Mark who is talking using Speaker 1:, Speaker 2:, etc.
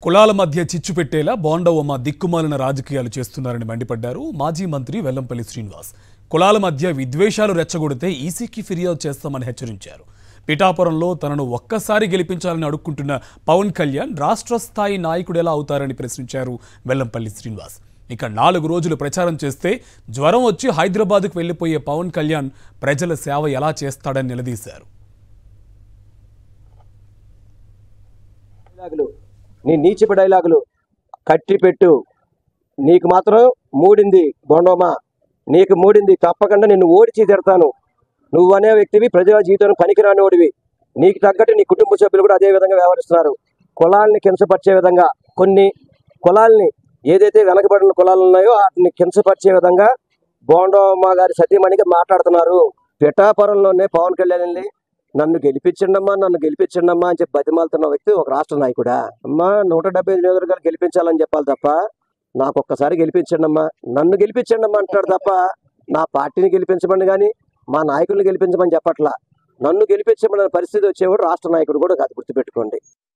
Speaker 1: కులాల మధ్య చిచ్చు పెట్టేలా బోండవమ్మ దిక్కుమాలిన రాజకీయాలు చేస్తున్నారని మండిపడ్డారు మాజీ మంత్రి వెల్లంపల్లి శ్రీనివాస్ కులాల మధ్య విద్వేషాలు రెచ్చగొడితే ఈసీకి ఫిర్యాదు చేస్తామని హెచ్చరించారు పిఠాపురంలో తనను ఒక్కసారి గెలిపించాలని అడుక్కుంటున్న పవన్ కళ్యాణ్ రాష్ట్ర స్థాయి నాయకుడు ఎలా అవుతారని ప్రశ్నించారు వెల్లంపల్లి శ్రీనివాస్ ఇక నాలుగు రోజులు ప్రచారం చేస్తే జ్వరం వచ్చి హైదరాబాద్కు వెళ్లిపోయే పవన్ కళ్యాణ్ ప్రజల సేవ ఎలా చేస్తాడని నిలదీశారు
Speaker 2: డైలాగులు నీ నీచిప డైలాగులు కట్టి పెట్టు నీకు మాత్రం మూడింది బొండోమా నీకు మూడింది తప్పకుండా నిన్ను ఓడిచి తిడతాను నువ్వు అనే వ్యక్తివి ప్రజల జీవితం పనికిరాని ఓడివి నీకు తగ్గట్టు నీ కుటుంబ సభ్యులు కూడా అదే విధంగా వ్యవహరిస్తున్నారు కులాల్ని కించపరిచే విధంగా కొన్ని కులాల్ని ఏదైతే వెనకబడిన కులాలు ఉన్నాయో వాటిని కించపరిచే విధంగా బోండోమ్మ గారి సతీమణిగా మాట్లాడుతున్నారు పిఠాపురంలోనే పవన్ కళ్యాణ్ వెళ్ళి నన్ను గెలిపించండమ్మా నన్ను గెలిపించండమ్మా అని చెప్పి బతిమాలుతున్న వ్యక్తి ఒక రాష్ట్ర నాయకుడా అమ్మా నూట డెబ్బై ఐదు నియోజకవర్గాలు గెలిపించాలని చెప్పాలి తప్ప నాకు ఒక్కసారి గెలిపించండమ్మా నన్ను గెలిపించండమ్మా అంటాడు తప్ప నా పార్టీని గెలిపించమని కానీ మా నాయకుల్ని గెలిపించమని చెప్పట్లా నన్ను గెలిపించమనే పరిస్థితి వచ్చేవాడు రాష్ట్ర నాయకుడు కూడా కాదు గుర్తుపెట్టుకోండి